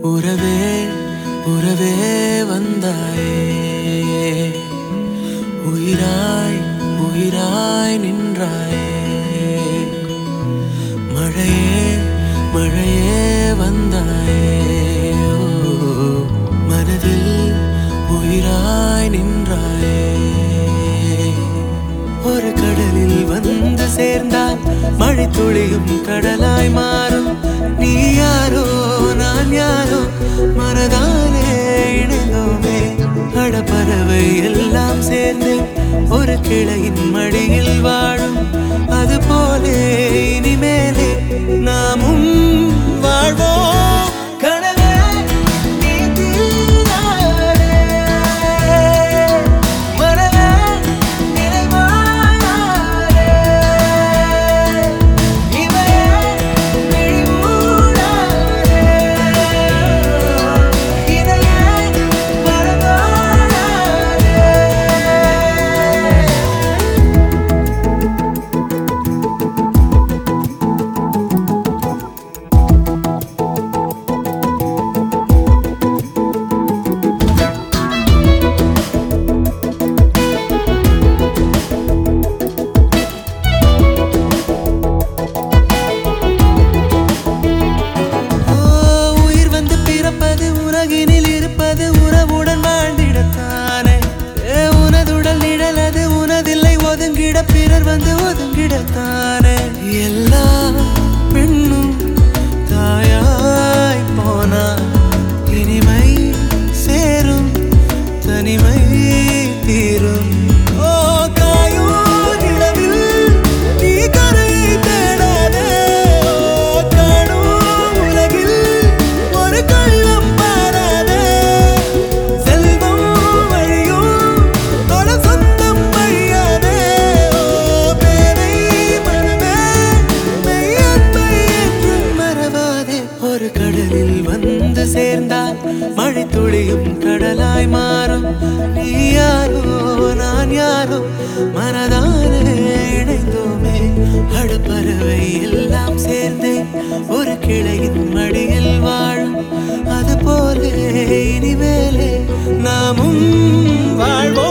உறவே உறவே வந்தாயே உயிராய் உயிராய் நின்றாயே மழையே மழையே வந்தாயே ஓ, மனதில் உயிராய் நின்றாயே ஒரு கடலில் வந்து சேர்ந்தால் மழை துளியும் கடலாய் மாறும் நீ யாரோ நான் யாரோ மனதாலே இணைந்தோமே அடப்பறவை எல்லாம் சேர்ந்து ஒரு கிளையின் மடியில் வாழும் அது போலே இனிமேலே நாமும் வாழ்வோம் கனவே நீ தீராதே. மனமே நிறைவாயாதே. இமையே விழிமூடாதே. இதயே மறவாயாதே. ஓ, உயிர் வந்து பிறப்பது உலகினில் இருப்பது உறவுடன் வாழ்ந்திடத்தானே ஏ, உனதுடல் நிழலது உனதில்லை ஒதுங்கிட பிறர் வந்து ஒதுங்கிடத்தானே எல்லா பெண்ணும் தாயாய் போனா இனிமை சேரும் தனிமை தீரும் ஓ காயும் நிலவில் நீ கரையை தேடாதே ஓ காணும் உலகில் ஒரு கள்ளம் பாராதே செல்வம் வழியும் தொட சொந்தம் வழியாதே ஓ பேரை மனமே மெய்யன்பை என்றும் மறவாதே ஒரு கடலில் வந்து சேர்ந்தால் மழை துளியும் கடலாய் மாறும் நீ யாரோ நான் யாரோ மனதாலே இணைந்தோமே அடப்பறவை எல்லாம் சேர்ந்து ஒரு கிளையின் மடியில் வாழும் அது போலே இனிமேலே நாமும் வாழ்வோம்